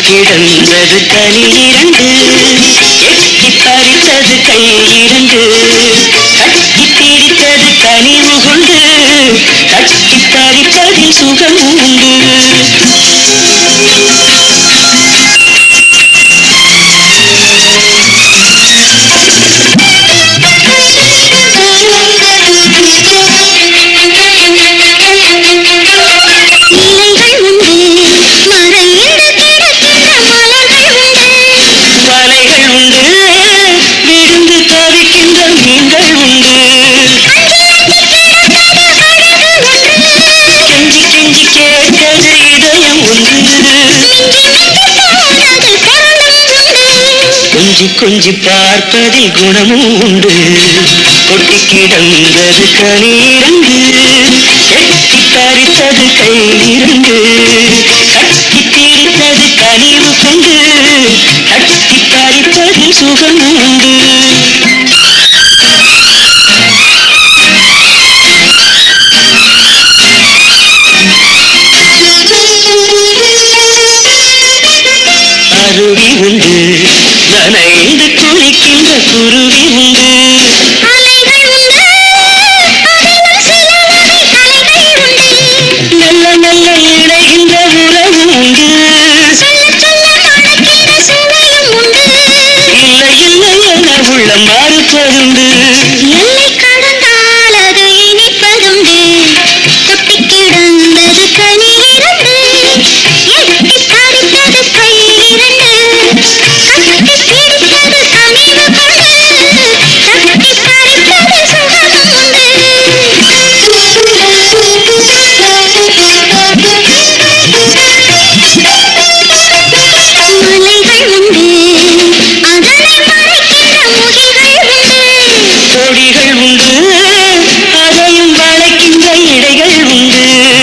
கிடந்தது கனி இரண்டு எட்டி பறித்தது கை இரண்டு கட்டி பிடித்தது கனிவு கொண்டு கட்டி பறிப்பதில் சுகம் உண்டு இலைகள் உண்டு மறைந்து கிடக்கின்ற மலர்கள் உண்டு வலைகள் உண்டு விழுந்து தவிக்கின்ற மீன்கள் உண்டு கெஞ்சி கெஞ்சி கேட்கது இதயம் ஒன்று கொஞ்சி கொஞ்சி பார்ப்பதில் குணமும் உண்டு கொட்டி கிடந்தது கனீரண்டு எட்டி பறித்தது கை இரண்டு கட்டி பிடித்தது கனிவு கொண்டு கட்டி பறிப்பதில் சுகம் உண்டு அருவி உண்டு நனைந்து குளிக்கின்ற குருவி உண்டு நல்ல நல்ல இணைகின்ற உறவு உண்டு இல்லை இல்லை என உள்ள மறுப்பதுண்டு மலைகள் உண்டு அதனை மறைக்கின்ற முகில்கள் உண்டு கொடிகள் உண்டு அதையும் வளைக்கின்ற இடைகள் உண்டு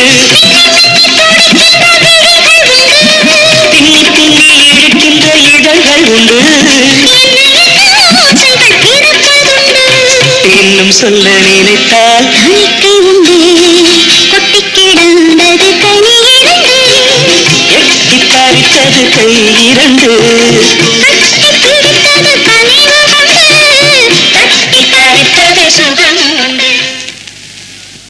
பின்னி பின்னி இழுக்கின்ற இதழ்கள் உண்டு இன்னும் சொல்ல நினைத்தால் காணிக்கை உண்டு கொட்டி கிடந்தது கனி இரண்டு எட்டி பறித்தது கை இரண்டு